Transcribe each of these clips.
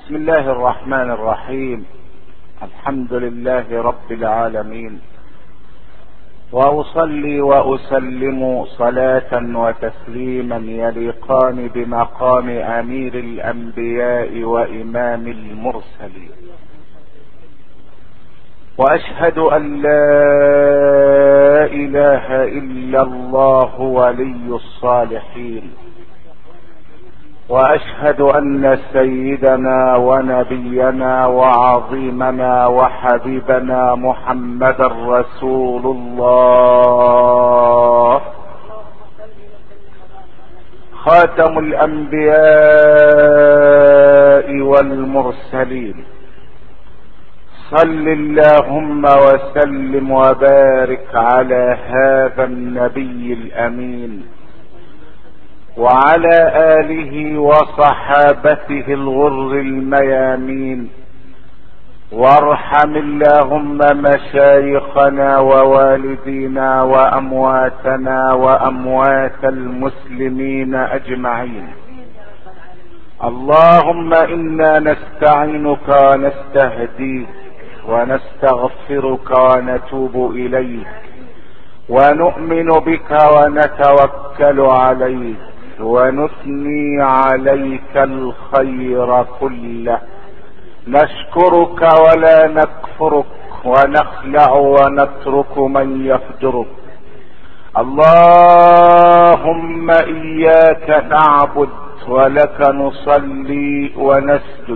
بسم الله الرحمن الرحيم الحمد لله رب العالمين واصلي واسلم صلاه وتسليما يليقان بمقام امير الانبياء وامام المرسلين واشهد ان لا اله الا الله ولي الصالحين واشهد ان سيدنا ونبينا وعظيمنا وحبيبنا محمدا رسول الله خاتم الانبياء والمرسلين صل اللهم وسلم وبارك على هذا النبي الامين وعلى اله وصحابته الغر الميامين وارحم اللهم مشايخنا ووالدينا وامواتنا واموات المسلمين اجمعين اللهم انا نستعينك ونستهديك ونستغفرك ونتوب اليك ونؤمن بك ونتوكل عليك ونثني عليك الخير كله نشكرك ولا نكفرك ونخلع ونترك من يفجرك اللهم اياك نعبد ولك نصلي ونسجد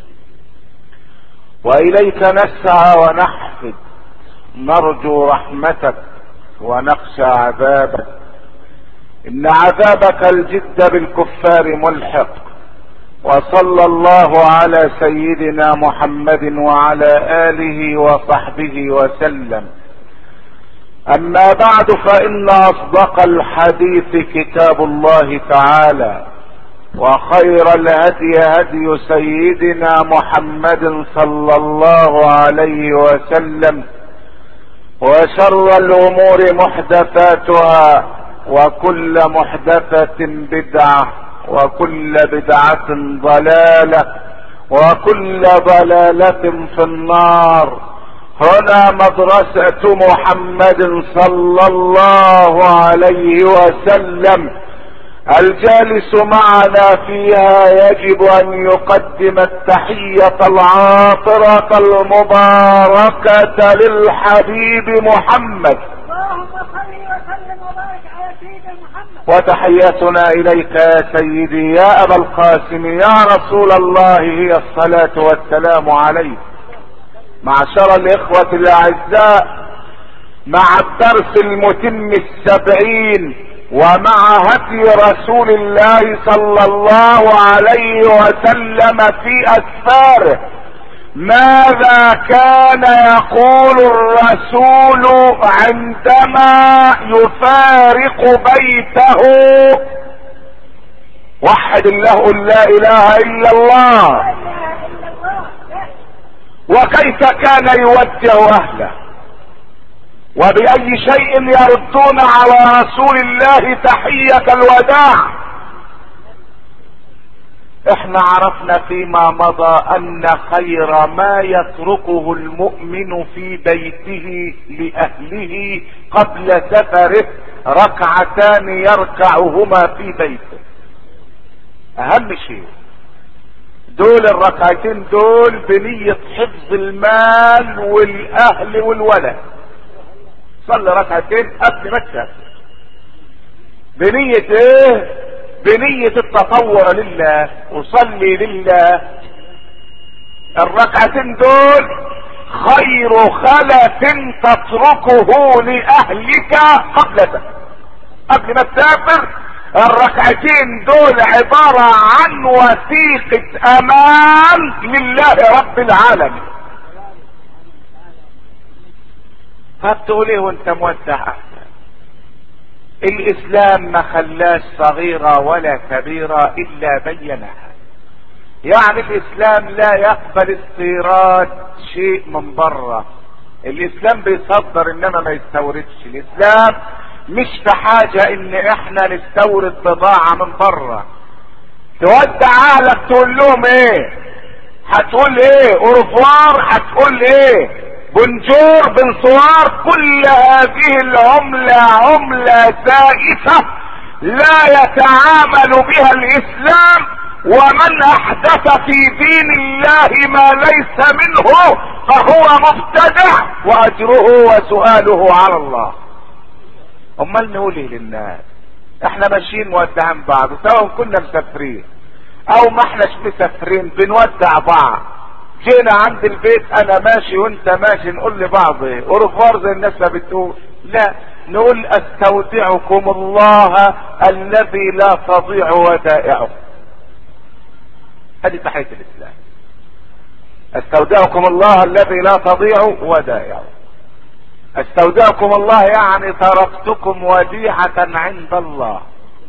واليك نسعى ونحفد نرجو رحمتك ونخشى عذابك ان عذابك الجد بالكفار ملحق وصلى الله على سيدنا محمد وعلى اله وصحبه وسلم اما بعد فان اصدق الحديث كتاب الله تعالى وخير الهدي هدي سيدنا محمد صلى الله عليه وسلم وشر الامور محدثاتها وكل محدثة بدعة وكل بدعة ضلالة وكل ضلالة في النار هنا مدرسة محمد صلى الله عليه وسلم الجالس معنا فيها يجب ان يقدم التحية العاطرة المباركة للحبيب محمد اللهم صل وسلم وبارك على سيدنا محمد وتحياتنا اليك يا سيدي يا ابا القاسم يا رسول الله هي الصلاة والسلام عليك معشر الاخوة الاعزاء مع الدرس المتم السبعين ومع هدي رسول الله صلى الله عليه وسلم في اسفاره ماذا كان يقول الرسول عندما يفارق بيته وحد الله لا اله الا الله لا اله الا الله لا. وكيف كان يوجه اهله وباي شيء يردون على رسول الله تحية الوداع احنا عرفنا فيما مضى ان خير ما يتركه المؤمن في بيته لاهله قبل سفره ركعتان يركعهما في بيته اهم شيء دول الركعتين دول بنية حفظ المال والاهل والولد صلي ركعتين قبل ما تسافر بنية ايه بنية التطوع لله وصلي لله الركعتين دول خير خلف تتركه لأهلك قبل سفر قبل ما تسافر الركعتين دول عبارة عن وثيقة امان لله رب العالمين فبتقول ايه وانت موسع احسن الاسلام ما خلاش صغيرة ولا كبيرة الا بينها يعني الاسلام لا يقبل استيراد شيء من بره الاسلام بيصدر انما ما يستوردش الاسلام مش في حاجة ان احنا نستورد بضاعة من بره تودع اهلك تقول لهم ايه هتقول ايه اورفوار هتقول ايه بنجور بنصوار كل هذه العملة عملة زائفة لا يتعامل بها الاسلام ومن احدث في دين الله ما ليس منه فهو مبتدع واجره وسؤاله على الله امال نقول ايه للناس احنا ماشيين مودعين بعض سواء كنا مسافرين او ما احناش مسافرين بنودع بعض جينا عند البيت انا ماشي وانت ماشي نقول لبعض ايه اورفوار زي الناس ما بتقول لا نقول استودعكم الله الذي لا تضيع ودائعه هذه تحية الاسلام استودعكم الله الذي لا تضيع ودائعه استودعكم الله يعني تركتكم وديعة عند الله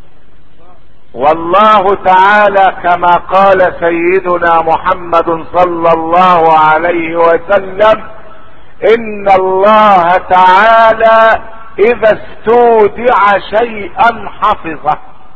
والله تعالى كما قال سيدنا محمد صلى الله عليه وسلم ان الله تعالى اذا استودع شيئا حفظه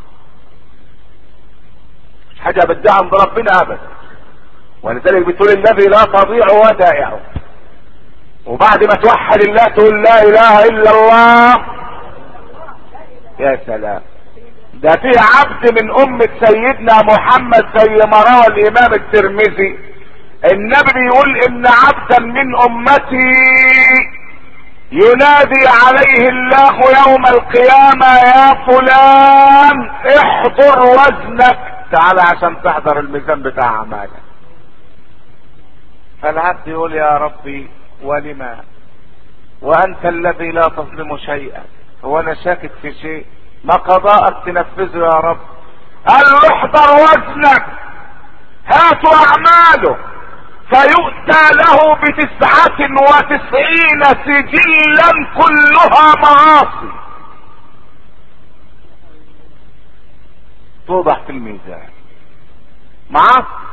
مش حاجة بدها عند ربنا ابدا ولذلك بتقول الذي لا تضيع ودائعه وبعد ما توحد الله تقول لا اله الا الله يا سلام ده فيه عبد من امة سيدنا محمد زي ما روى الامام الترمذي النبي بيقول ان عبدا من امتي ينادي عليه الله يوم القيامة يا فلان احضر وزنك تعال عشان تحضر الميزان بتاع اعمالك فالعبد يقول يا ربي ولما وانت الذي لا تظلم شيئا هو انا شاكك في شيء ما قضاءك تنفذه يا رب قال له احضر وزنك هاتوا اعماله فيؤتى له بتسعة وتسعين سجلا كلها معاصي توضح في الميزان معاصي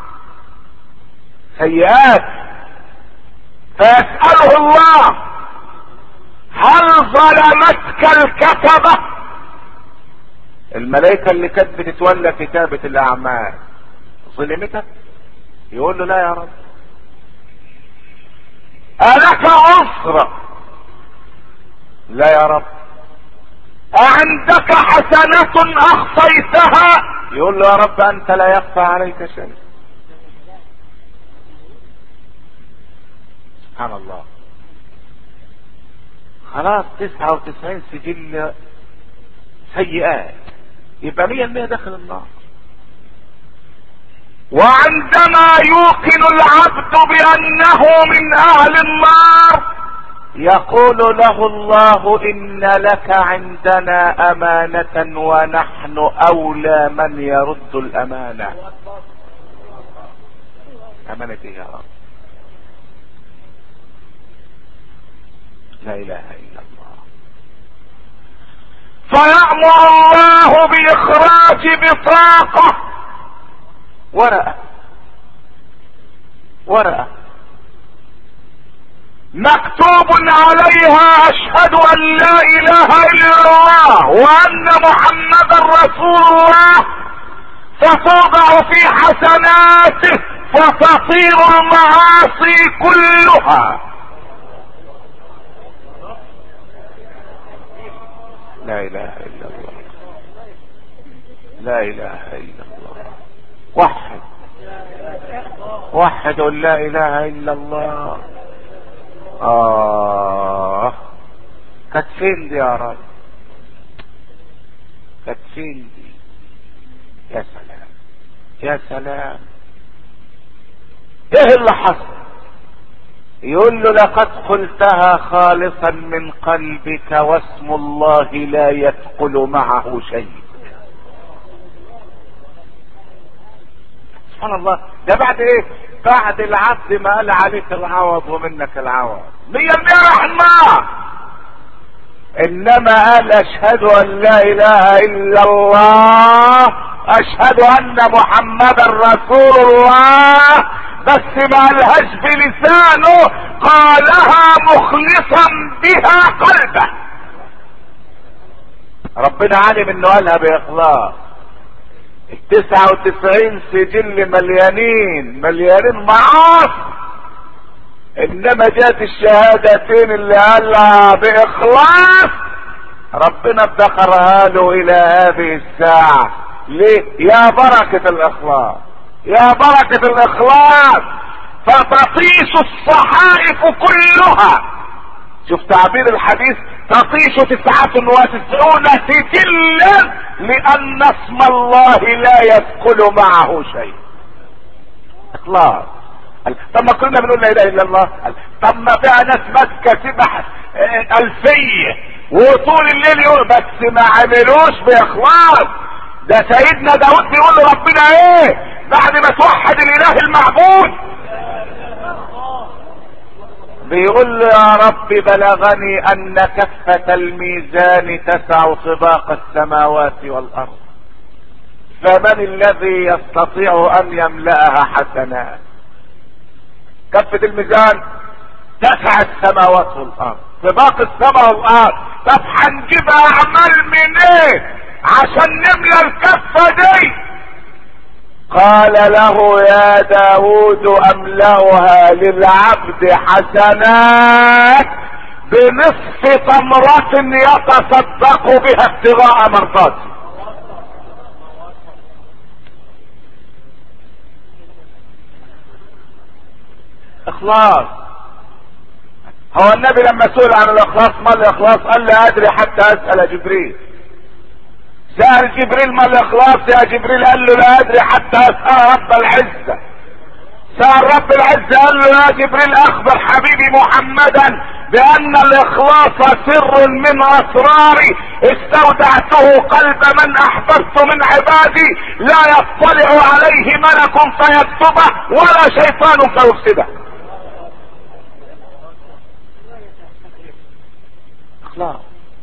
سيئات فيسأله الله هل ظلمتك الكتبة الملائكة اللي كانت بتتولى كتابة الأعمال ظلمتك يقول له لا يا رب ألك عسرة لا يا رب أعندك حسنة أخفيتها يقول له يا رب أنت لا يخفى عليك شيء سبحان الله خلاص تسعة وتسعين سجل سيئات يبقى مية المية داخل النار وعندما يوقن العبد بأنه من أهل النار يقول له الله إن لك عندنا أمانة ونحن أولى من يرد الأمانة أمانة إيه يا رب لا اله الا الله فيأمر الله باخراج بطاقة ورقة ورقة مكتوب عليها اشهد ان لا اله الا الله وان محمدا رسول الله فتوضع في حسناته فتطير المعاصي كلها لا اله الا الله لا اله الا الله وحد وحد لا اله الا الله اه كانت فين دي يا رب كانت فين دي يا سلام يا سلام ايه اللي حصل يقول له لقد قلتها خالصا من قلبك واسم الله لا يثقل معه شيء سبحان الله ده بعد ايه بعد العبد ما قال عليك العوض ومنك العوض مية مية رحمة انما قال اشهد ان لا اله الا الله اشهد ان محمدا رسول الله بس ما قالهاش بلسانه قالها مخلصا بها قلبه ربنا علم انه قالها باخلاص التسعة وتسعين سجل مليانين مليانين معاصي انما جات الشهادتين اللي قالها باخلاص ربنا ادخرها له الى هذه الساعة ليه يا بركة الاخلاص يا بركة الاخلاص فتطيش الصحائف كلها شوف تعبير الحديث تطيش تسعة وتسعون سجلا لان اسم الله لا يثقل معه شيء اخلاص طب ما كنا بنقول لا اله الا الله طب ما فيها ناس ماسكه سبح الفيه وطول الليل يقول بس ما عملوش باخلاص ده سيدنا داود بيقول له ربنا ايه بعد ما توحد الاله المعبود بيقول له يا رب بلغني ان كفة الميزان تسع طباق السماوات والارض فمن الذي يستطيع ان يملأها حسنات كفة الميزان تسع السماوات والارض طباق السماء والارض طب هنجيب اعمال منين عشان نملى الكفة دي قال له يا داود املأها للعبد حسنات بنصف تمرة يتصدق بها ابتغاء مرضاتي اخلاص هو النبي لما سئل عن الاخلاص ما الاخلاص قال لا ادري حتى اسأل جبريل سأل جبريل ما الاخلاص يا جبريل قال له لا ادري حتى اسأل رب العزة سأل رب العزة قال له يا جبريل اخبر حبيبي محمدا بان الاخلاص سر من اسراري استودعته قلب من احببت من عبادي لا يطلع عليه ملك فيكتبه ولا شيطان فيفسده اخلاص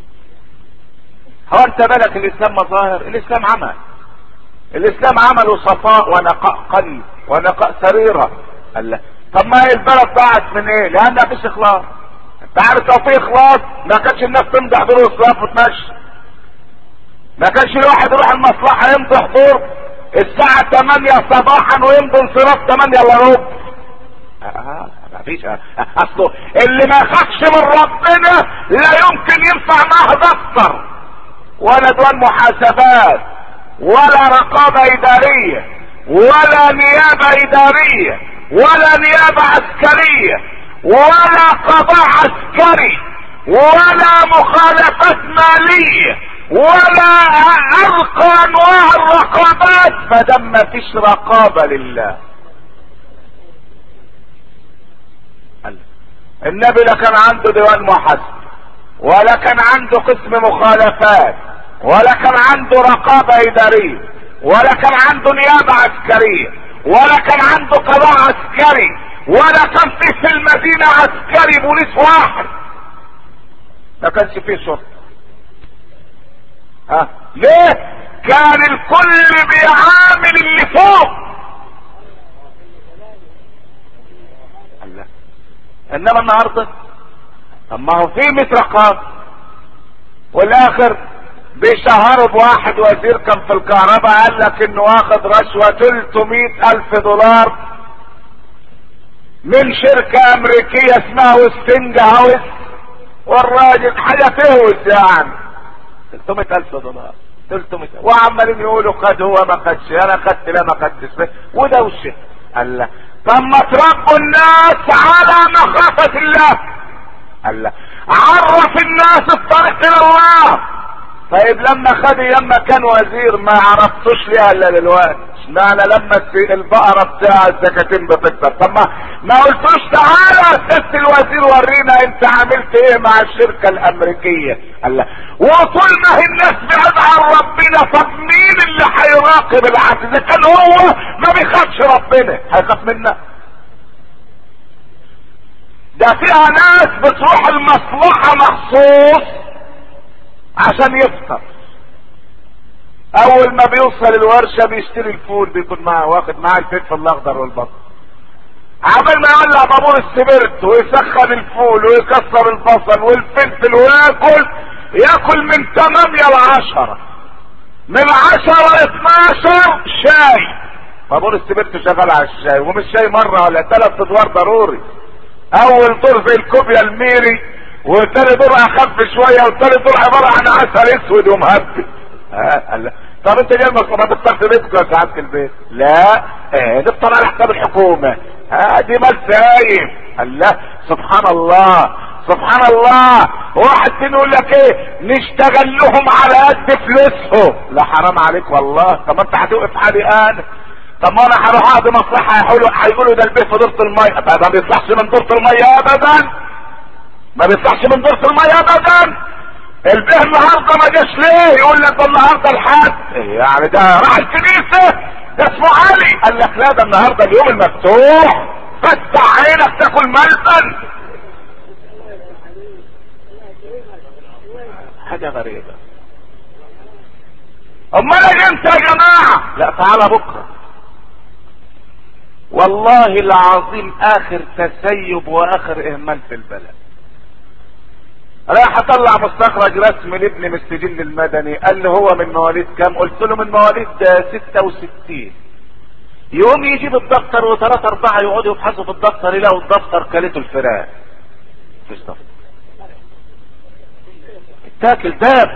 هو انت بالك الاسلام مظاهر الاسلام عمل الاسلام عمله صفاء ونقاء قلب ونقاء سريرة قال لا طب ما هي البلد ضاعت من ايه لان مفيش اخلاص انت عارف لو في اخلاص ما كانش الناس تمدح دور الصلاف وتمشي ما كانش الواحد يروح المصلحة يمضي حضور الساعة 8 صباحا ويمضي انصراف 8 الا ربع آه ما فيش آه. اصله اللي ما خافش من ربنا لا يمكن ينفع معاه دفتر ولا ديوان محاسبات ولا رقابة ادارية ولا نيابة ادارية ولا نيابة عسكرية ولا قضاء عسكري ولا مخالفات مالية ولا ارقى انواع الرقابات ما دام ما فيش رقابة لله النبي لا كان عنده ديوان محاسبة ولا كان عنده قسم مخالفات ولا كان عنده رقابة ادارية ولا كان عنده نيابة عسكرية ولا كان عنده قضاء عسكري ولا كان في في المدينة عسكري بوليس واحد ما كانش فيه شرطة ها ليه كان الكل بيعامل اللي فوق الله انما النهارده طب ما هو في مترقات والاخر بيشهروا بواحد وزير كان في الكهرباء قال لك انه واخد رشوة 300 الف دولار من شركة امريكية اسمها وستنج هاوس والراجل حاجة تهوس يعني 300 الف دولار 300 وعمالين يقولوا خد هو ما خدش انا خدت لا ما خدتش وده وشه قال لا طب ما تربوا الناس على مخافة الله قال لا عرف الناس الطريق الى الله طيب لما خد لما كان وزير ما عرفتوش ليه الا دلوقتي اشمعنى لما البقره بتاع الزكاتين بتكتر طب ما ما قلتوش تعالى يا ست الوزير ورينا انت عملت ايه مع الشركه الامريكيه قال لا وطول ما هي الناس بعيد عن ربنا طب مين اللي هيراقب العبد اذا كان هو ما بيخافش ربنا هيخاف منا ده فيها ناس بتروح المصلحه مخصوص عشان يفطر اول ما بيوصل الورشة بيشتري الفول بيكون معاه واخد معاه الفلفل الاخضر والبصل عمال ما يولع بابور السبرت ويسخن الفول ويكسر البصل والفلفل وياكل ياكل من تمانية لعشرة من عشرة اتناشر شاي طابور السبرت شغال على الشاي ومش شاي مرة ولا ثلاث ادوار ضروري اول دور زي الكوبيا الميري والتاني دور اخف شوية والتالت دور عبارة عن عسل اسود ومهبل ها لا. طب انت جاي ما تفطر في بيتك ولا قاعد في البيت لا اه نفطر على حساب الحكومة ها دي مال سايب الله سبحان الله سبحان الله واحد فينا يقول لك ايه نشتغل لهم على قد فلوسهم لا حرام عليك والله طب انت هتوقف حالي انا طب ما انا هروح اقضي مصلحه هيقولوا هيقولوا ده البيت في دورة المية طب ما بيطلعش من دورة المية ابدا ما بيطلعش من دورة المية ابدا البيه النهارده ما جاش ليه يقول لك ده النهارده الحد يعني ده راح الكنيسه ده اسمه علي قال لك لا ده النهارده اليوم المفتوح فتح عينك تاكل ملبن حاجة غريبة امال امتى يا جماعة لا تعالى بكرة والله العظيم اخر تسيب واخر اهمال في البلد راح اطلع مستخرج رسمي لابني من السجل المدني قال لي هو من مواليد كام قلت له من مواليد 66 يقوم يجيب الدفتر وثلاثة اربعة يقعدوا يبحثوا في الدفتر يلاقوا الدفتر كلته الفراق مفيش دفتر تاكل داب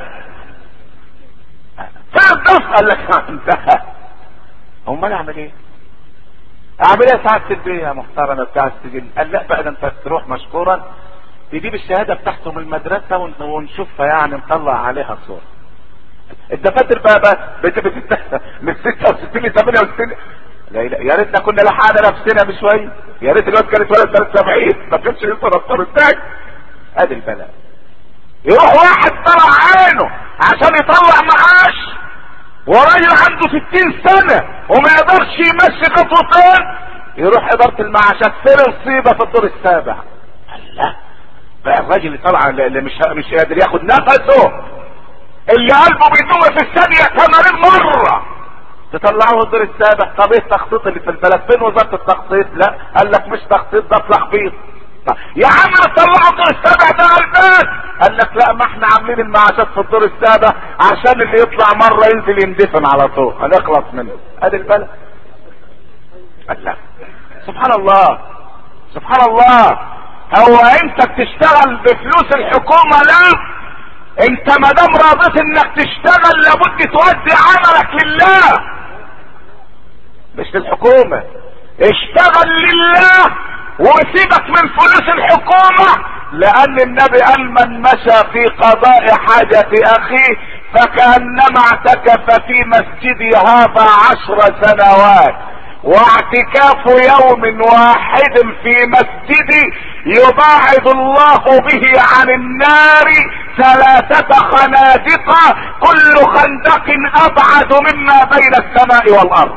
فين الدفتر قال لك انتهى امال اعمل ايه اعمل ايه ساعة البيه يا محترم بتاع السجن قال لا بقى ده انت تروح مشكورا تجيب الشهادة بتاعته من المدرسة ونشوفها يعني نطلع عليها صورة الدفاتر بقى بقى بت بت من 66 ل 68 لا لا يا ريتنا كنا لحقنا نفسنا بشوية يا ريت الواد كانت ولد 73 ما كانش لسه نصر التاج ادي البلاء يروح واحد طلع عينه عشان يطلع معاش وراجل عنده 60 سنة وما يقدرش يمشي خطوتين يروح ادارة المعاشات فين الصيبة في الدور السابع الله بقى الراجل اللي طالع اللي مش مش قادر ياخد نفسه اللي قلبه بيدوم في الثانية 80 مرة تطلعوه الدور السابع طب ايه التخطيط اللي في البلد فين وزارة التخطيط لا قال لك مش تخطيط ده تلخبيط يا عم طلعوا الدور السابع ده على البيت قال لك لا ما احنا عاملين المعاشات في الدور السابع عشان اللي يطلع مرة ينزل يندفن على طول هنخلص منه ادي البلد قال لا سبحان الله سبحان الله هو انت بتشتغل بفلوس الحكومة لا انت ما دام راضيت انك تشتغل لابد تودي عملك لله مش للحكومة اشتغل لله وسيبك من فلوس الحكومة لان النبي قال من مشى في قضاء حاجة اخيه فكأنما اعتكف في مسجدي هذا عشر سنوات واعتكاف يوم واحد في مسجدي يباعد الله به عن النار ثلاثة خنادق كل خندق ابعد مما بين السماء والارض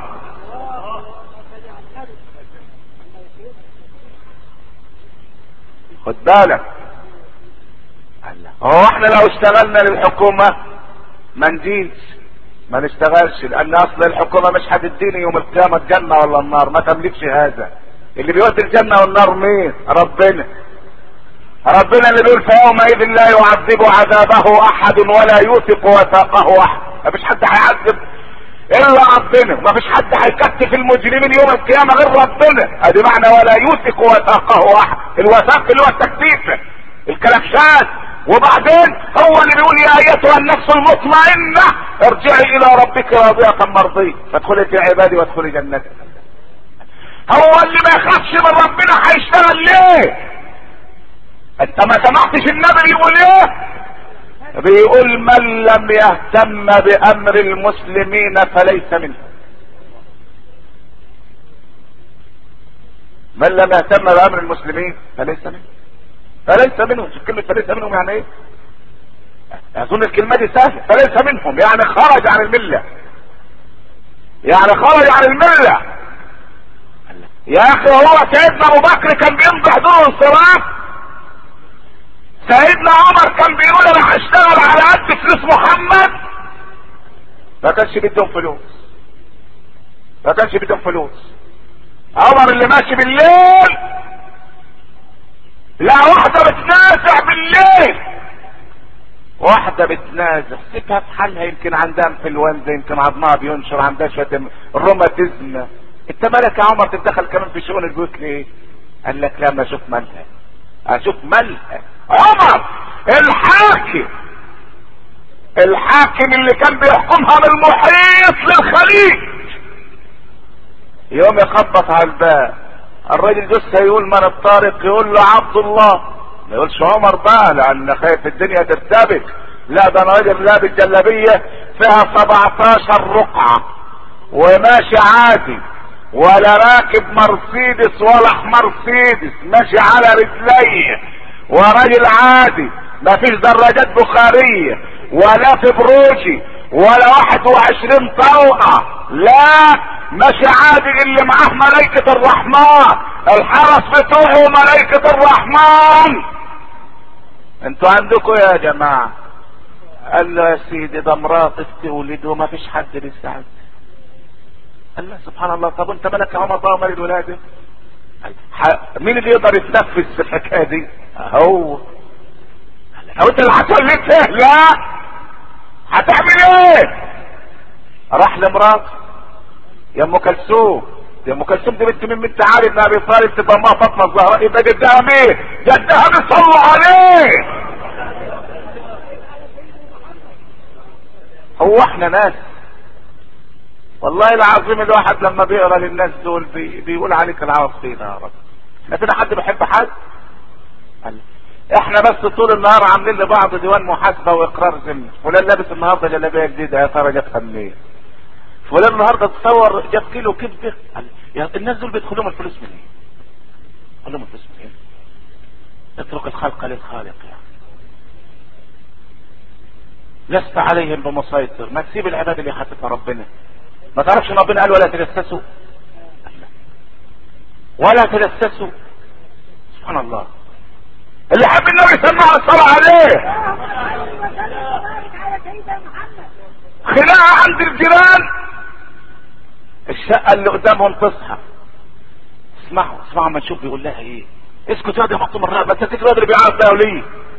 خد بالك هو احنا لو اشتغلنا للحكومة ما نجيش ما نشتغلش لان اصل الحكومة مش هتديني يوم القيامة الجنة ولا النار ما تملكش هذا اللي بيودي الجنة والنار مين ربنا ربنا اللي بيقول فيومئذ لا يعذب عذابه احد ولا يوثق وثاقه احد ما فيش حد هيعذب الا ربنا ما فيش حد هيكتف المجرمين يوم القيامة غير ربنا ادي معنى ولا يوثق وثاقه احد الوثاق اللي هو التكتيف الكلبشات وبعدين هو اللي بيقول يا ايتها النفس المطمئنة ارجعي الى ربك راضية مرضية فادخلي في عبادي وادخلي جنتي هو اللي ما يخافش من ربنا هيشتغل ليه انت ما سمعتش النبي يقول ايه بيقول من لم يهتم بامر المسلمين فليس منهم من لم يهتم بامر المسلمين فليس منهم فليس منهم شوف كلمة فليس منهم يعني ايه اظن الكلمة دي سهلة فليس منهم يعني خرج عن الملة يعني خرج عن الملة يا اخي هو سيدنا ابو بكر كان بيمضي حضور انصراف سيدنا عمر كان بيقول انا هشتغل على قد فلوس محمد ما كانش بيدهم فلوس ما كانش بيدهم فلوس عمر اللي ماشي بالليل لا واحدة بتنازع بالليل واحدة بتنازح سيبها في حالها يمكن عندها انفلونزا يمكن عظمها بينشر عندها شوية روماتيزم انت مالك يا عمر تتدخل كمان في شؤون البيوت ليه؟ قال لك لا ما اشوف مالها اشوف مالها عمر الحاكم الحاكم اللي كان بيحكمها من المحيط للخليج يوم يخبط على الباب الراجل جثه يقول من الطارق يقول له عبد الله ما يقولش عمر بقى لان خايف الدنيا ترتبك لا ده انا راجل لابس جلابيه فيها 17 رقعه وماشي عادي ولا راكب مرسيدس ولا مرسيدس ماشي على رجليه وراجل عادي ما فيش دراجات بخاريه ولا في بروجي ولا 21 طلقه لا ماشي عادي اللي معاه ملائكة الرحمن الحرس بتوعه ملائكة الرحمن انتوا عندكم يا جماعة قال له يا سيدي ده مراتك تولد وما فيش حد بيساعد قال له سبحان الله طب انت مالك يا عمر بقى ومال الولادة مين اللي يقدر يتنفس في الحكاية دي هو هو انت اللي هتولد فيه لا هتعمل ايه راح لمراته يا ام كلثوم يا ام كلثوم دي بنت من بنت علي بن ابي طالب تبقى امها فاطمه الزهراء يبقى جدها مين؟ جدها بيصلوا عليه هو احنا ناس والله العظيم الواحد لما بيقرا للناس دول بي بيقول عليك العاصين يا رب احنا فينا حد بيحب حد؟ قال احنا بس طول النهار عاملين لبعض ديوان محاسبه واقرار ذمه فلان لابس النهارده جلابيه جديده يا ترى جابها منين؟ فلان النهارده تصور جاب كيلو كبده يا الناس دول بيدخلوا لهم الفلوس منين؟ إيه؟ قال لهم الفلوس منين؟ إيه؟ اترك الخلق للخالق يعني لست عليهم بمسيطر ما تسيب العباد اللي حاططها ربنا ما تعرفش ان ربنا قال ولا تجسسوا ولا تجسسوا سبحان الله اللي حب النبي سمع الصلاة عليه خناقة عند الجيران الشقة اللي قدامهم تصحى اسمعوا اسمعوا ما نشوف بيقول لها ايه اسكت يا دي مقطوم الرقبة انت تكره اللي بيعرف ده وليه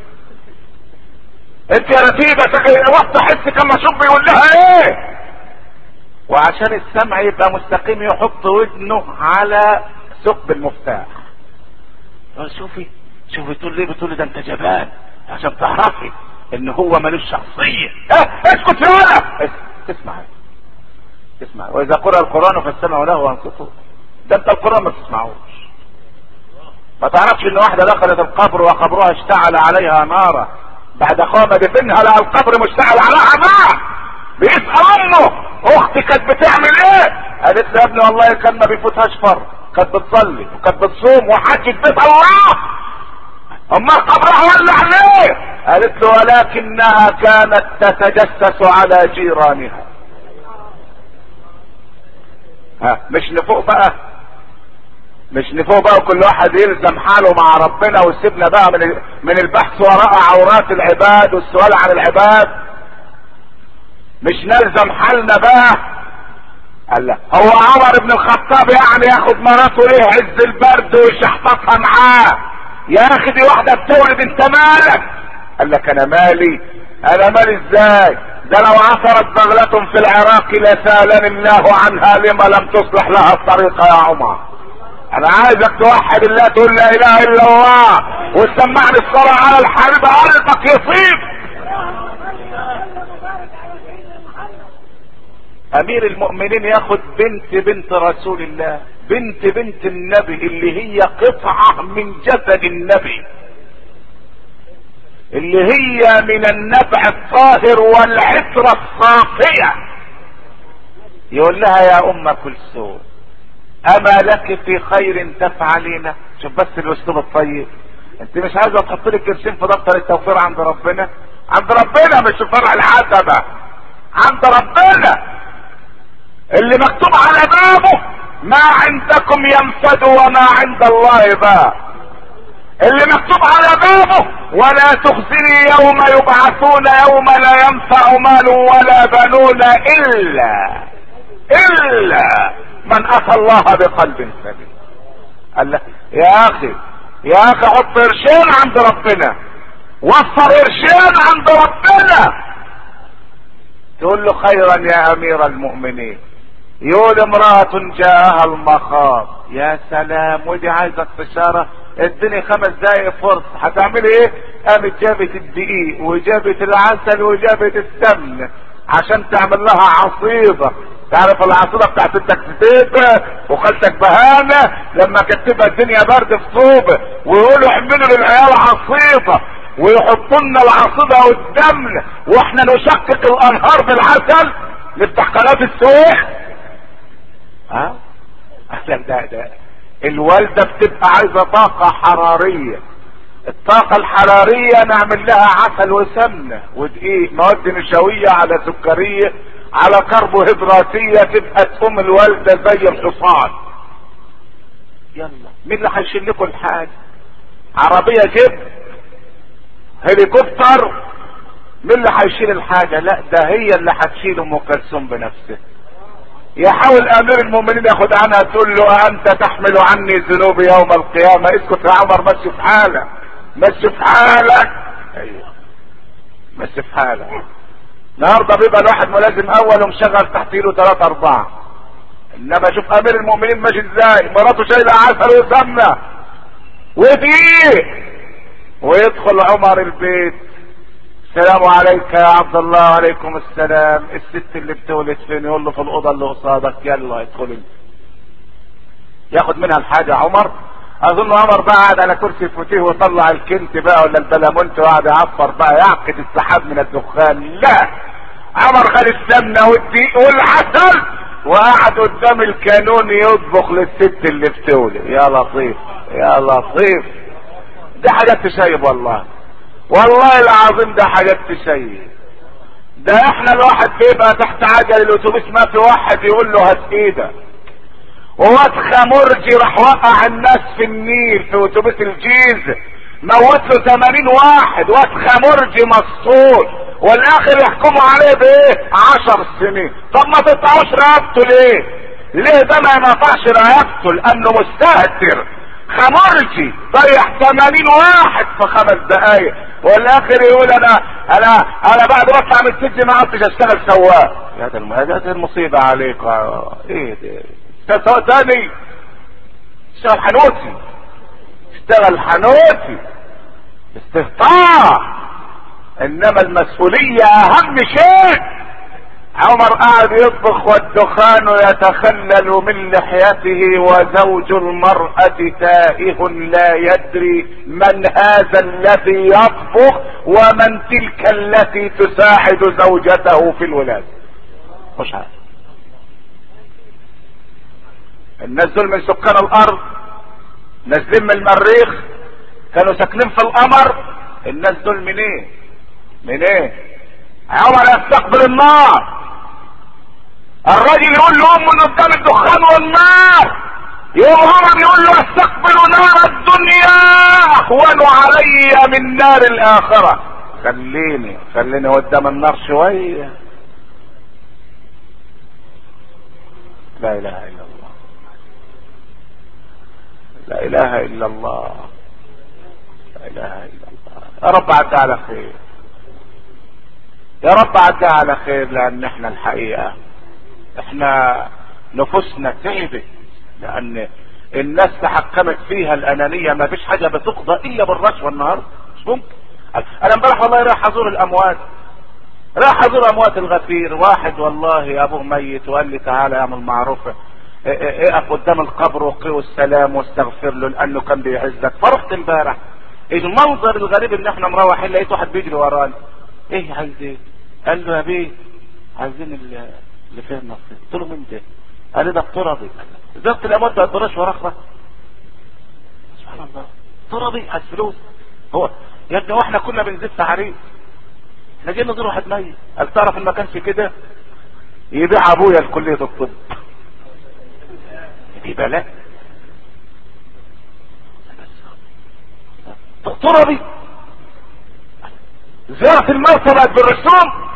انت يا رتيبة وقت حس كما شوف بيقول لها ايه وعشان السمع يبقى مستقيم يحط ودنه على ثقب المفتاح شوفي شوفي تقول ليه بتقول ده انت جبان عشان تعرفي ان هو ملوش شخصية اه اسكت يا ولد اسمع اسمع واذا قرأ القرآن فاستمعوا له وانصتوا ده انت القرآن ما تسمعوش ما تعرفش ان واحدة دخلت القبر وقبرها اشتعل عليها نارا بعد قام دفنها لها القبر مشتعل عليها نار بيسأل امه اختي كانت بتعمل ايه قالت له يا ابني والله كان ما بيفوتهاش فر كانت بتصلي وكانت بتصوم وحجت بيت الله اما قبرها ولع ليه قالت له ولكنها كانت تتجسس على جيرانها ها مش نفوق بقى مش نفوق بقى كل واحد يلزم حاله مع ربنا ويسيبنا بقى من من البحث وراء عورات العباد والسؤال عن العباد مش نلزم حالنا بقى قال لا هو عمر بن الخطاب يعني ياخد مراته ايه عز البرد ويشحططها معاه يا اخي دي واحده بتولد انت مالك قال لك انا مالي انا مالي ازاي ده لو عثرت بغلة في العراق لسالني الله عنها لما لم تصلح لها الطريقة يا عمر انا عايزك توحد الله تقول لا اله الا الله وتسمعني الصلاة على الحبيب قلبك يصيب امير المؤمنين ياخد بنت بنت رسول الله بنت بنت النبي اللي هي قطعة من جسد النبي اللي هي من النبع الطاهر والعطرة الصافية يقول لها يا ام كلثوم اما لك في خير تفعلين شوف بس الاسلوب الطيب انت مش عايزه تحط لك قرشين في دفتر التوفير عند ربنا عند ربنا مش في فرع العتبه عند ربنا اللي مكتوب على بابه ما عندكم ينفد وما عند الله باق اللي مكتوب على بابه ولا تخزني يوم يبعثون يوم لا ينفع مال ولا بنون الا الا من اتى الله بقلب سليم قال له يا اخي يا اخي حط قرشين عند ربنا وفر قرشين عند ربنا تقول له خيرا يا امير المؤمنين يقول امرأة جاءها المخاض يا سلام ودي عايزة استشارة اديني خمس دقايق فرصة هتعملي ايه قامت جابت الدقيق وجابت العسل وجابت السمن عشان تعمل لها عصيدة تعرف العصيدة بتاعت التكتيك وخالتك بهانة لما كانت تبقى الدنيا برد في صوبة ويقولوا اعملوا للعيال عصيدة ويحطوا لنا العصيدة قدامنا واحنا نشقق الانهار بالعسل نفتح قناة السويح ها أه؟ ده ده الوالدة بتبقى عايزة طاقة حرارية الطاقة الحرارية نعمل لها عسل وسمنة ودقيق مواد نشوية على سكرية على كربوهيدراتية تبقى تقوم الوالدة زي الحصان يلا مين اللي هيشيل لكم الحاجة عربية جيب هليكوبتر مين اللي هيشيل الحاجة لا ده هي اللي هتشيل ام كلثوم بنفسها يحاول امير المؤمنين ياخد عنها تقول له انت تحمل عني ذنوبي يوم القيامة اسكت يا عمر مشي في حالك مشي في حالك ايوه مشي في حالك النهارده بيبقى الواحد ملازم اول ومشغل تحت ايده ثلاثة اربعة انما شوف امير المؤمنين ماشي ازاي مراته شايله عسل وسمنه ودقيق ويدخل عمر البيت السلام عليك يا عبد الله وعليكم السلام الست اللي بتولد فين يقول له في الاوضه اللي قصادك يلا ادخل انت ياخد منها الحاجه عمر اظن عمر بقى قاعد على كرسي فوتيه وطلع الكنت بقى ولا البلامونت وقعد يعفر بقى يعقد السحاب من الدخان لا عمر خد السمنه والدقيق والعسل وقعد قدام الكانون يطبخ للست اللي بتولد يا لطيف يا لطيف دي حاجات تشيب والله والله العظيم ده حاجات تشيب ده احنا الواحد بيبقى تحت عجل الاتوبيس ما في واحد يقول له هات ايدك وواد خمرجي راح وقع الناس في النيل في اتوبيس الجيزه موت له 80 واحد واد خمرجي مسطول والاخر يحكموا عليه بايه 10 سنين طب ما تقطعوش رقبته ليه ليه ده ما ينقطعش رقبته لانه مستهتر خمرجي ضيع 80 واحد في خمس دقايق والاخر يقول انا انا انا بعد ما اطلع من السجن ما عدتش اشتغل سواق يا ده ده المصيبه عليك ايه ده سواق تاني اشتغل حنوتي اشتغل حنوتي استهتار انما المسؤوليه اهم شيء عمر قاعد يطبخ والدخان يتخلل من لحيته وزوج المرأة تائه لا يدري من هذا الذي يطبخ ومن تلك التي تساعد زوجته في الولادة مش عارف الناس دول من سكان الارض نازلين من المريخ كانوا ساكنين في القمر الناس دول منين ايه؟ من ايه عمر يستقبل النار الراجل يقول له من قدام الدخان والنار يوم عمر يقول له استقبل نار الدنيا اهون علي من نار الاخرة خليني خليني قدام النار شوية لا اله الا الله لا اله الا الله لا اله الا الله يا رب عدى على خير يا رب عدى على خير لان احنا الحقيقه احنا نفوسنا تعبت لان الناس تحكمت فيها الانانيه ما فيش حاجه بتقضى الا بالرشوه النهارده مش ممكن انا امبارح والله رايح ازور الاموات رايح ازور اموات الغفير واحد والله ابوه ميت وقال لي تعالى اعمل معروفه اقف قدام القبر وقيه السلام واستغفر له لانه كان بيعزك فرحت امبارح المنظر الغريب ان احنا مروحين لقيت واحد بيجري ورانا ايه عايز ايه قال له يا بيه عايزين اللي فيه النصيب قلت له من ده قال لي ده الترابي زرت الاموات ما تقدرش ورا سبحان الله ترابي على الفلوس هو يا ابني واحنا كنا بنزيد تعريف احنا جينا نزور واحد ميت قال تعرف ان ما كانش كده يبيع ابويا لكليه الطب دي بلاء ترابي زيارة الموتى بقت بالرسوم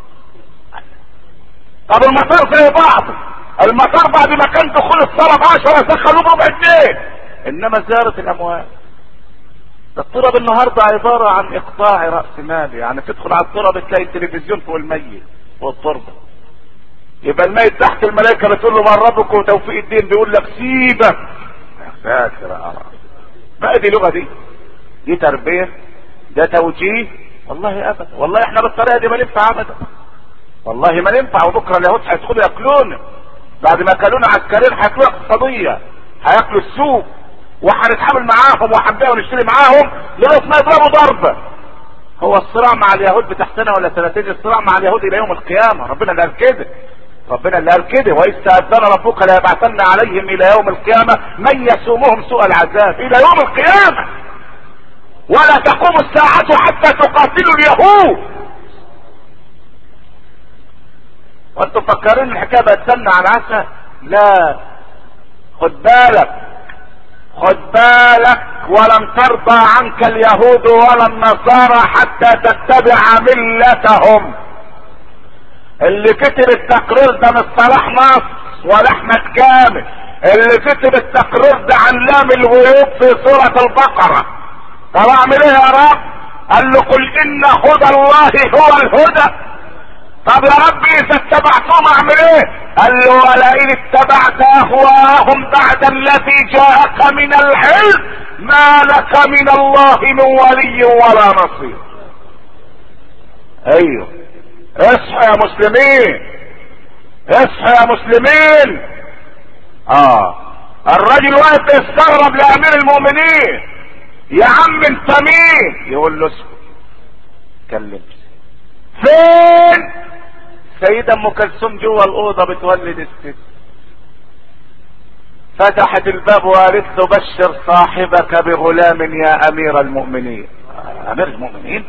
طب المطار زي بعض المطار بعد ما كان دخول الصلاة بعشرة دخلوه بربع جنيه انما زيارة الاموال الطرب النهاردة عبارة عن اقطاع رأس مالي يعني تدخل على الطرب تلاقي التلفزيون فوق الميت فوق التربة يبقى الميت تحت الملائكة بتقول له من ربك وتوفيق الدين بيقول لك سيبك يا ساتر يا رب بقى دي لغة دي دي تربية ده توجيه والله ابدا والله احنا بالطريقة دي ما ننفع ابدا والله ما ننفع وبكره اليهود هيدخلوا ياكلونا بعد ما اكلونا عسكريين هياكلوا اقتصادية هياكلوا السوق وهنتعامل معاهم وهنبيع ونشتري معاهم لغايه ما يضربوا ضربه هو الصراع مع اليهود بتاع سنه ولا سنتين الصراع مع اليهود الى يوم القيامه ربنا اللي قال كده ربنا اللي قال كده واذ تاذن ربك ليبعثن عليهم الى يوم القيامه من يسومهم سوء العذاب الى يوم القيامه ولا تقوم الساعه حتى تقاتلوا اليهود وانتم مفكرين الحكايه بتسنى على العسل لا خد بالك خد بالك ولن ترضى عنك اليهود ولا النصارى حتى تتبع ملتهم اللي كتب التقرير ده مش صلاح نصر ولا احمد كامل اللي كتب التقرير ده علام الغيوب في سورة البقرة طب اعمل ايه يا رب قال له قل ان هدى الله هو الهدى طب يا رب اذا اتبعتهم اعمل ايه قال له ولئن اتبعت اهواءهم بعد الذي جاءك من العلم ما لك من الله من ولي ولا نصير ايوه اصحى يا مسلمين اصحى يا مسلمين اه الرجل واقف يستغرب لامير المؤمنين يا عم انت مين يقول له اسكت كلمني فين سيدة ام كلثوم جوه الاوضه بتولد الست فتحت الباب وقالت له بشر صاحبك بغلام يا امير المؤمنين امير المؤمنين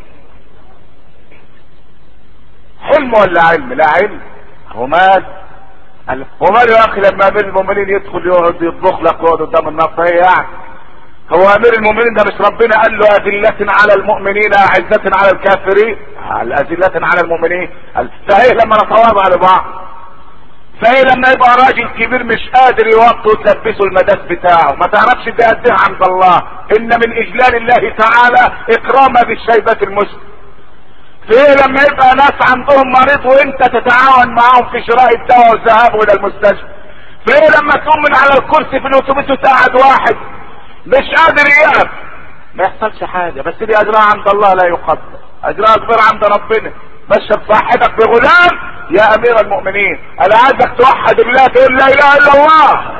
حلم ولا علم لا علم هو مال ومال يا اخي لما امير المؤمنين يدخل يقعد يطبخ لك ويقعد قدام النار ايه يعني هو امير المؤمنين ده مش ربنا قال له اذلة على المؤمنين اعزة على الكافرين اذلة على المؤمنين فايه لما نتواضع لبعض فايه لما يبقى راجل كبير مش قادر يوطي وتلبسه المداس بتاعه ما تعرفش ده قد عند الله ان من اجلال الله تعالى اكرام بالشيبة المسلم فايه لما يبقى ناس عندهم مريض وانت تتعاون معاهم في شراء الدواء والذهاب الى المستشفى فايه لما تقوم من على الكرسي في الاتوبيس وتقعد واحد مش قادر يقف ما يحصلش حاجة بس دي اجرها عند الله لا يقدر اجرها كبير عند ربنا بشر صاحبك بغلام يا امير المؤمنين انا عايزك توحد الله تقول لا اله الا الله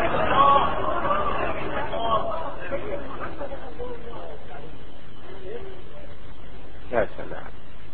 يا سلام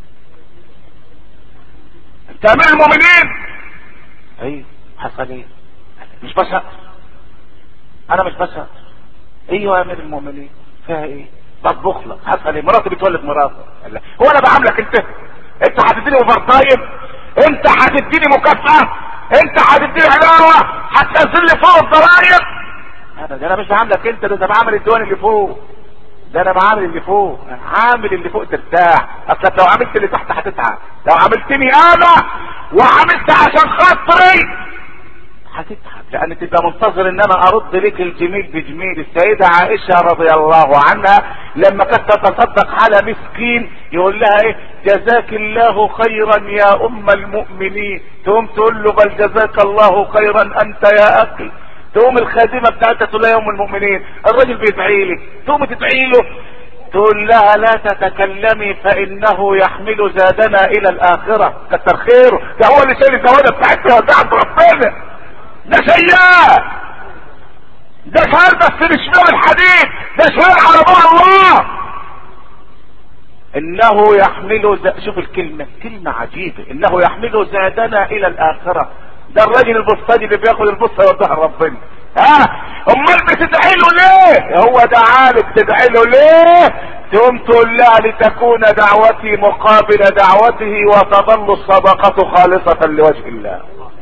انت امير المؤمنين ايوه حصل ايه مش بشر انا مش بشر ايوه يا امير المؤمنين فيها ايه بطبخ لك حصل ايه مراتي بتولد مراتي هو انا بعاملك انت انت هتديني اوفر تايم انت هتديني مكافأة انت هتديني علاوة هتنزل لي فوق الضرايب انا ده انا مش بعاملك انت ده انا بعامل الديوان اللي فوق ده انا بعامل اللي فوق عامل اللي فوق ترتاح اصلك لو عملت اللي تحت هتتعب لو عملتني انا وعملت عشان خاطري هتتعب لان تبقى منتظر ان انا ارد لك الجميل بجميل السيدة عائشة رضي الله عنها لما كانت تتصدق على مسكين يقول لها ايه جزاك الله خيرا يا ام المؤمنين تقوم تقول له بل جزاك الله خيرا انت يا اخي تقوم الخادمة بتاعتها تقول لها يا ام المؤمنين الراجل بيدعي لك تقوم تدعي له تقول لها لا تتكلمي فانه يحمل زادنا الى الاخرة كتر خيره ده هو اللي شايل الزواده بتاعتنا وبتاعت ربنا ده سيئات ده شهر بس مش من الحديد ده شهر على باب الله انه يحمل ز... شوف الكلمة كلمة عجيبة انه يحمل زادنا الى الاخرة ده الراجل البسطاني اللي بياخد البسطة يوديها لربنا ها امال بتدعي له ليه هو دعالك تدعي له ليه تقوم تقول لها لتكون دعوتي مقابل دعوته وتظل الصدقة خالصة لوجه الله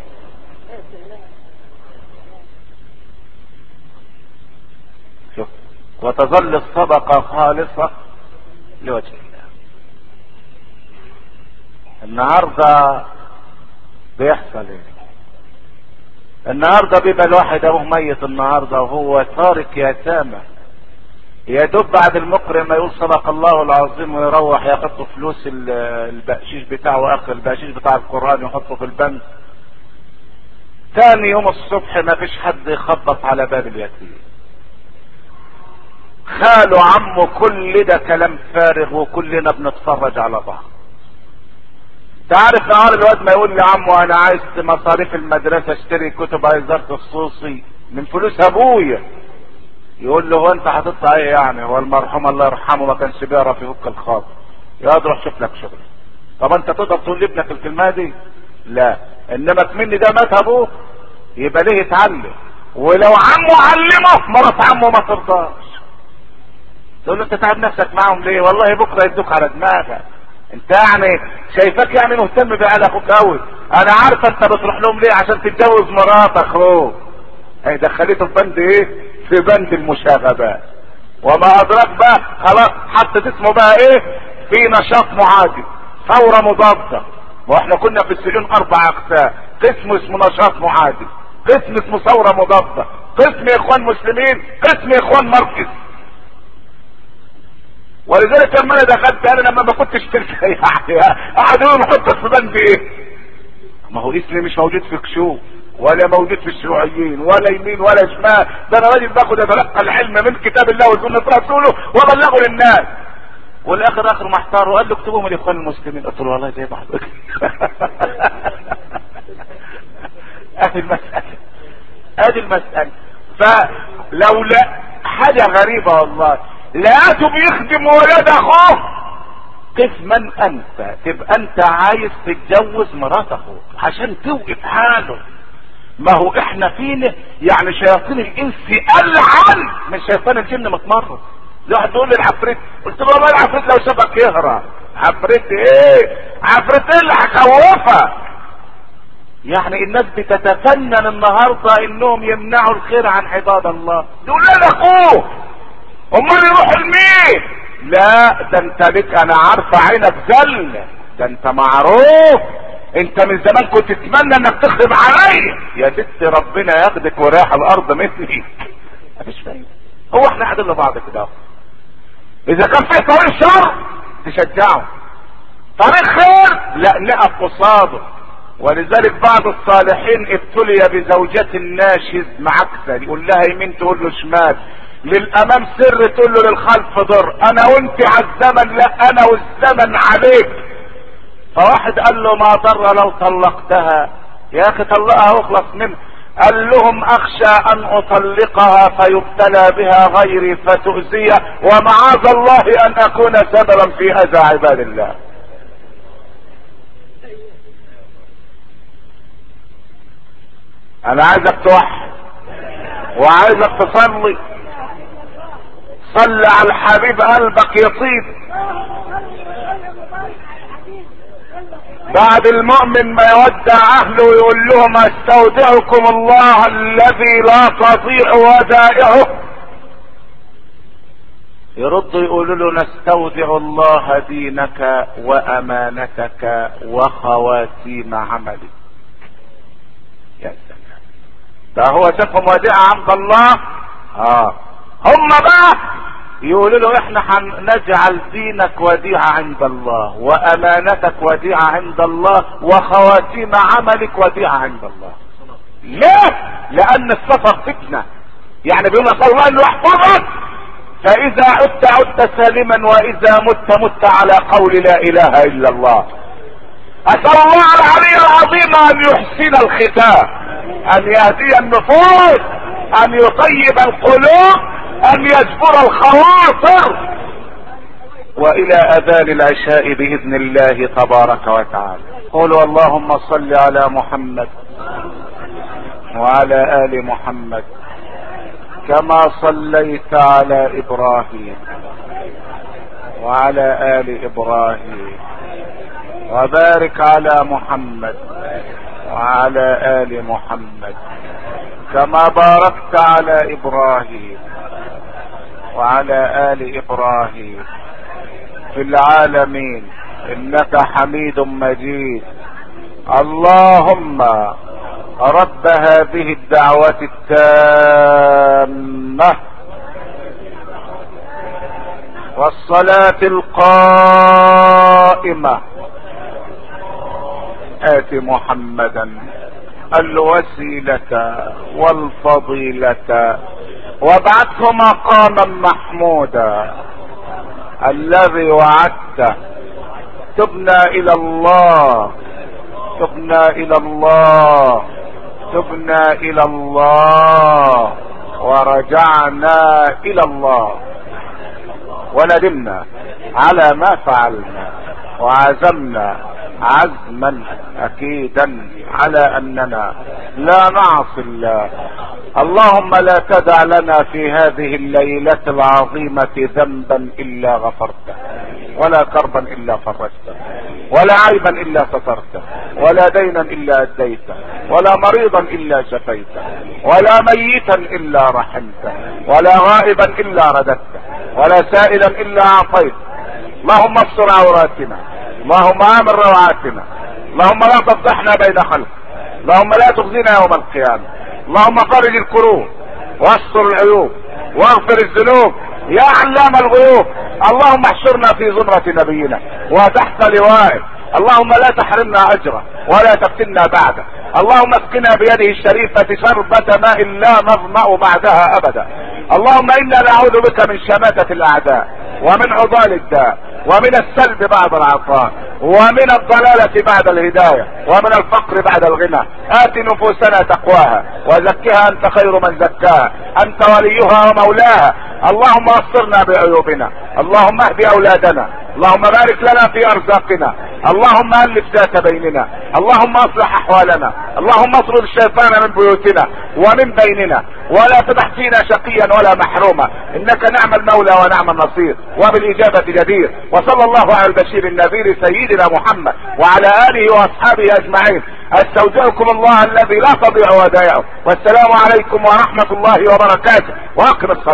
شوف وتظل الصدقة خالصة لوجه الله النهاردة بيحصل ايه النهاردة بيبقى الواحد ابوه ميت النهاردة وهو تارك يتامى يا دوب بعد المقرئ ما يقول صدق الله العظيم ويروح يحط فلوس ال- البقشيش بتاعه واخر البقشيش بتاع القرآن يحطه في البنك تاني يوم الصبح ما فيش حد يخبط على باب اليتيم خاله عمه كل ده كلام فارغ وكلنا بنتفرج على بعض تعرف نهار الواد ما يقول لعمه انا عايز مصاريف المدرسة اشتري كتب عايزات خصوصي من فلوس ابويا يقول له هو انت هتطلع ايه يعني هو المرحوم الله يرحمه ما كانش بيعرف يفك الخاطر يا واد روح شوف لك شغل طب انت تقدر تقول لابنك الكلمه دي لا انما كمني ده مات ابوه يبقى ليه يتعلم ولو عمه علمه مرات عمه ما ترضاش تقول له انت تعب نفسك معاهم ليه والله بكره يدوك على دماغك انت يعني شايفاك يعني مهتم بعيال اخوك قوي انا عارفه انت بتروح لهم ليه عشان تتجوز مرات اخوك هي دخلته في بند ايه في بند المشاغبات وما ادراك بقى خلاص حطت اسمه بقى ايه في نشاط معادي ثورة مضادة واحنا كنا في السجون اربع اقسام قسم اسمه نشاط معادي قسم اسمه ثورة مضادة قسم اخوان مسلمين قسم اخوان مركز ولذلك لما انا دخلت انا لما ما كنتش تلك يعني قعدوا يقولوا نحطك في بند ايه ما هو اسمي مش موجود في كشوف ولا موجود في الشيوعيين ولا يمين ولا شمال ده انا راجل باخد اتلقى العلم من كتاب الله وسنه رسوله وابلغه للناس والاخر اخر محتار وقال له اكتبوهم الاخوان المسلمين قلت له والله زي بعض ادي المساله ادي المساله فلو لا حاجه غريبه والله لقيته بيخدم ولاد اخوه كيف من انت تبقى انت عايز تتجوز مرات اخوك عشان توقف حاله ما هو احنا فينا يعني شياطين الانس العن من شيطان الجن متمرد واحد بيقول لي العفريت قلت له والله العفريت لو شافك يهرب عفريت ايه عفريت ايه اللي هخوفك يعني الناس بتتفنن النهارده انهم يمنعوا الخير عن عباد الله يقول لنا اخوه امال يروح لمين لا ده انت لك انا عارفه عينك زل ده انت معروف انت من زمان كنت تتمنى انك تخرب عليا يا ست ربنا ياخدك ورايح الارض مني مفيش فايده هو احنا قاعدين لبعض كده اذا كان في طريق شر تشجعه طريق خير لا نقف قصاده ولذلك بعض الصالحين ابتلي بزوجة ناشز معكسة يقول لها يمين تقول له شمال للامام سر تقول له للخلف ضر انا وانت على الزمن لا انا والزمن عليك فواحد قال له ما ضر لو طلقتها يا اخي طلقها واخلص منها قال لهم اخشى ان اطلقها فيبتلى بها غيري فتؤذي ومعاذ الله ان اكون سببا في اذى عباد الله انا عايزك توحد وعايزك تصلي صلي على الحبيب قلبك يطيب بعد المؤمن ما يودع اهله ويقول لهم استودعكم الله الذي لا تضيع ودائعه يردوا يقولوا له نستودع الله دينك وامانتك وخواتيم عملك يا سلام ده هو شافهم وديعة عند الله اه هم بقى يقولوا له احنا هنجعل دينك وديعة عند الله وامانتك وديعة عند الله وخواتيم عملك وديعة عند الله ليه لان السفر فتنة يعني بيقول اسال الله انه يحفظك فاذا عدت عدت سالما واذا مت مت على قول لا اله الا الله اسال الله العلي العظيم ان يحسن الختام ان يهدي النفوس ان يطيب القلوب ان يجبر الخواطر والى اذان العشاء باذن الله تبارك وتعالى قولوا اللهم صل على محمد وعلى ال محمد كما صليت على ابراهيم وعلى ال ابراهيم وبارك على محمد وعلى ال محمد كما باركت على ابراهيم وعلى ال ابراهيم في العالمين انك حميد مجيد اللهم رب هذه الدعوة التامة والصلاة القائمة آت محمدا الوسيلة والفضيلة وابعثه مقاما محمودا الذي وعدته تبنا الى الله تبنا الى الله تبنا الى الله ورجعنا الى الله وندمنا على ما فعلنا وعزمنا عزما اكيدا على اننا لا نعصي الله اللهم لا تدع لنا في هذه الليلة العظيمة ذنبا الا غفرته ولا كربا الا فرجته ولا عيبا الا سترته ولا دينا الا اديته ولا مريضا الا شفيته ولا ميتا الا رحمته ولا غائبا الا رددته ولا سائلا الا اعطيته اللهم استر عوراتنا اللهم امن روعاتنا اللهم لا تفضحنا بين خلق اللهم لا تخزنا يوم القيامة اللهم فرج الكروب واستر العيوب واغفر الذنوب يا علام الغيوب اللهم احشرنا في زمرة نبينا وتحت لوائه اللهم لا تحرمنا اجره ولا تفتنا بعده اللهم اسقنا بيده الشريفة شربة ماء لا نظمأ بعدها ابدا اللهم انا نعوذ بك من شماتة الاعداء ومن عضال الداء ومن السلب بعد العطاء ومن الضلالة بعد الهداية ومن الفقر بعد الغنى آت نفوسنا تقواها وزكها أنت خير من زكاها أنت وليها ومولاها اللهم أصرنا بعيوبنا اللهم اهد أولادنا اللهم بارك لنا في أرزاقنا اللهم ألف ذات بيننا اللهم أصلح أحوالنا اللهم اطرد الشيطان من بيوتنا ومن بيننا ولا تدع فينا شقيا ولا محروما إنك نعم المولى ونعم النصير وبالإجابة جدير وصلى الله على البشير النذير سيدنا محمد وعلى آله وأصحابه أجمعين استودعكم الله الذي لا تضيع ودائعه والسلام عليكم ورحمة الله وبركاته واقم الصلاة